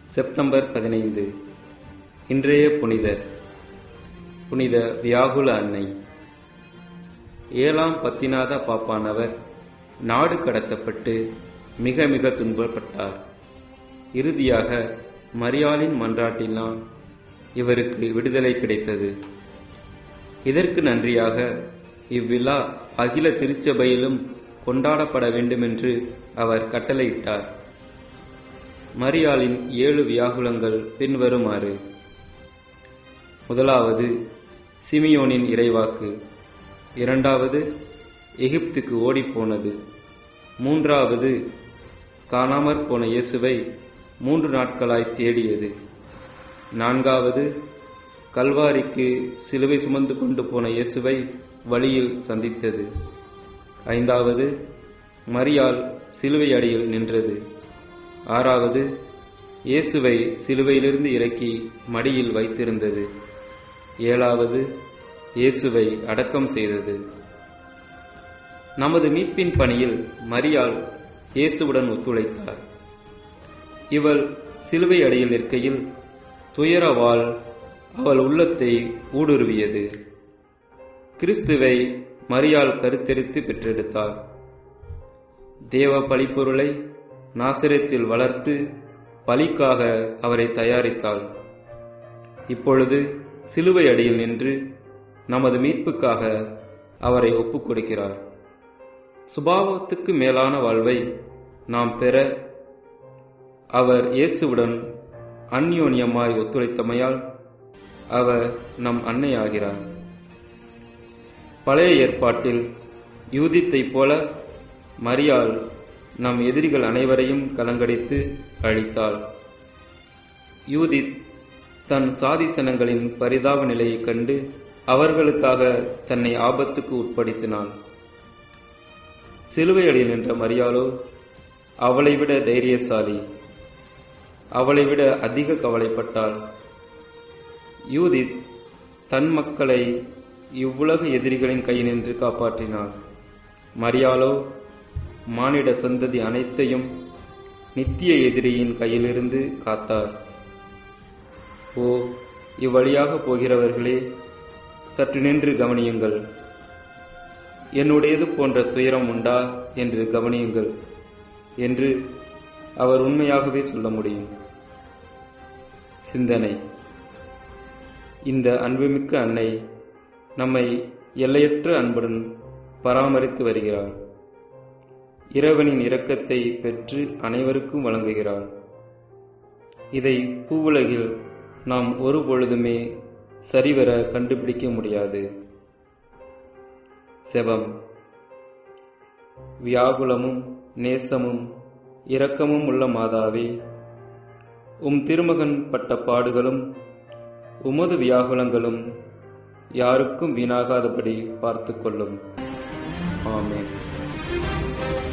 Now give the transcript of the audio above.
September பதினைந்து இன்றைய புனிதர் புனித வியாகுல அன்னை ஏழாம் பத்திநாத பாப்பானவர் நாடு கடத்தப்பட்டு மிக மிக துன்பப்பட்டார் இறுதியாக மரியாளின் மன்றாட்டினால் இவருக்கு விடுதலை கிடைத்தது இதற்கு நன்றியாக இவ்விழா அகில திருச்சபையிலும் கொண்டாடப்பட வேண்டுமென்று அவர் கட்டளையிட்டார் மரியாளின் ஏழு வியாகுலங்கள் பின்வருமாறு முதலாவது சிமியோனின் இறைவாக்கு இரண்டாவது எகிப்துக்கு ஓடிப்போனது மூன்றாவது காணாமற் போன இயேசுவை மூன்று நாட்களாய் தேடியது நான்காவது கல்வாரிக்கு சிலுவை சுமந்து கொண்டு போன இயேசுவை வழியில் சந்தித்தது ஐந்தாவது மரியாள் சிலுவை அடியில் நின்றது ஆறாவது இயேசுவை சிலுவையிலிருந்து இறக்கி மடியில் வைத்திருந்தது ஏழாவது இயேசுவை அடக்கம் செய்தது நமது மீட்பின் பணியில் மரியாள் இயேசுவுடன் ஒத்துழைத்தார் இவள் சிலுவை அடியில் நிற்கையில் துயரவாள் அவள் உள்ளத்தை ஊடுருவியது கிறிஸ்துவை மரியாள் கருத்தரித்து பெற்றெடுத்தார் தேவ பழிப்பொருளை நாசிரத்தில் வளர்த்து பலிக்காக அவரை தயாரித்தாள் இப்பொழுது சிலுவை அடியில் நின்று நமது மீட்புக்காக அவரை ஒப்புக் கொடுக்கிறார் சுபாவத்துக்கு மேலான வாழ்வை நாம் பெற அவர் இயேசுவுடன் அந்யோன்யமாய் ஒத்துழைத்தமையால் அவர் நம் அன்னையாகிறார் பழைய ஏற்பாட்டில் யூதித்தைப் போல மரியாள் நம் எதிரிகள் அனைவரையும் கலங்கடித்து அழித்தாள் யூதித் தன் சாதிசனங்களின் பரிதாப நிலையைக் கண்டு அவர்களுக்காக தன்னை ஆபத்துக்கு உட்படுத்தினாள் சிலுவையடியில் நின்ற மரியாளோ அவளை விட தைரியசாலி அவளை விட அதிக கவலைப்பட்டாள் யூதித் தன் மக்களை இவ்வுலக எதிரிகளின் கையினின்று காப்பாற்றினாள் மரியாளோ மானிட சந்ததி அனைத்தையும் நித்திய எதிரியின் கையிலிருந்து காத்தார் ஓ இவ்வழியாக போகிறவர்களே சற்று நின்று கவனியுங்கள் என்னுடையது போன்ற துயரம் உண்டா என்று கவனியுங்கள் என்று அவர் உண்மையாகவே சொல்ல முடியும் சிந்தனை இந்த அன்புமிக்க அன்னை நம்மை எல்லையற்ற அன்புடன் பராமரித்து வருகிறார் இறைவனின் இரக்கத்தை பெற்று அனைவருக்கும் வழங்குகிறார் இதை பூவுலகில் நாம் ஒரு பொழுதுமே சரிவர கண்டுபிடிக்க முடியாது செபம் வியாகுலமும் நேசமும் இரக்கமும் உள்ள மாதாவே உம் திருமகன் பட்ட பாடுகளும் உமது வியாகுலங்களும் யாருக்கும் வீணாகாதபடி பார்த்து கொள்ளும் ஆமேன்